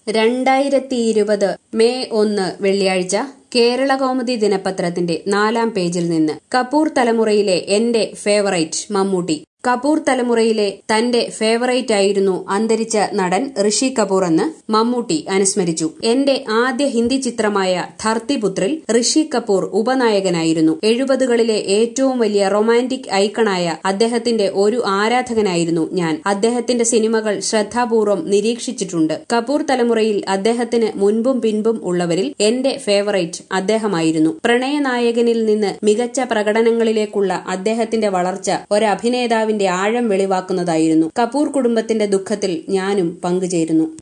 രണ്ടായിരത്തി ഇരുപത് മെയ് ഒന്ന് വെള്ളിയാഴ്ച കേരളകൗമുദി ദിനപത്രത്തിന്റെ നാലാം പേജിൽ നിന്ന് കപൂർ തലമുറയിലെ എന്റെ ഫേവറൈറ്റ് മമ്മൂട്ടി കപൂർ തലമുറയിലെ തന്റെ ഫേവറൈറ്റ് ആയിരുന്നു അന്തരിച്ച നടൻ ഋഷി കപൂർ എന്ന് മമ്മൂട്ടി അനുസ്മരിച്ചു എന്റെ ആദ്യ ഹിന്ദി ചിത്രമായ ധർത്തിപുത്രിൽ ഋഷി കപൂർ ഉപനായകനായിരുന്നു എഴുപതുകളിലെ ഏറ്റവും വലിയ റൊമാന്റിക് ഐക്കണായ അദ്ദേഹത്തിന്റെ ഒരു ആരാധകനായിരുന്നു ഞാൻ അദ്ദേഹത്തിന്റെ സിനിമകൾ ശ്രദ്ധാപൂർവം നിരീക്ഷിച്ചിട്ടുണ്ട് കപൂർ തലമുറയിൽ അദ്ദേഹത്തിന് മുൻപും പിൻപും ഉള്ളവരിൽ എന്റെ ഫേവറൈറ്റ് അദ്ദേഹമായിരുന്നു പ്രണയനായകനിൽ നിന്ന് മികച്ച പ്രകടനങ്ങളിലേക്കുള്ള അദ്ദേഹത്തിന്റെ വളർച്ച ഒരഭിനേതാവിന്റെ ആഴം വെളിവാക്കുന്നതായിരുന്നു കപൂർ കുടുംബത്തിന്റെ ദുഃഖത്തിൽ ഞാനും പങ്കുചേരുന്നു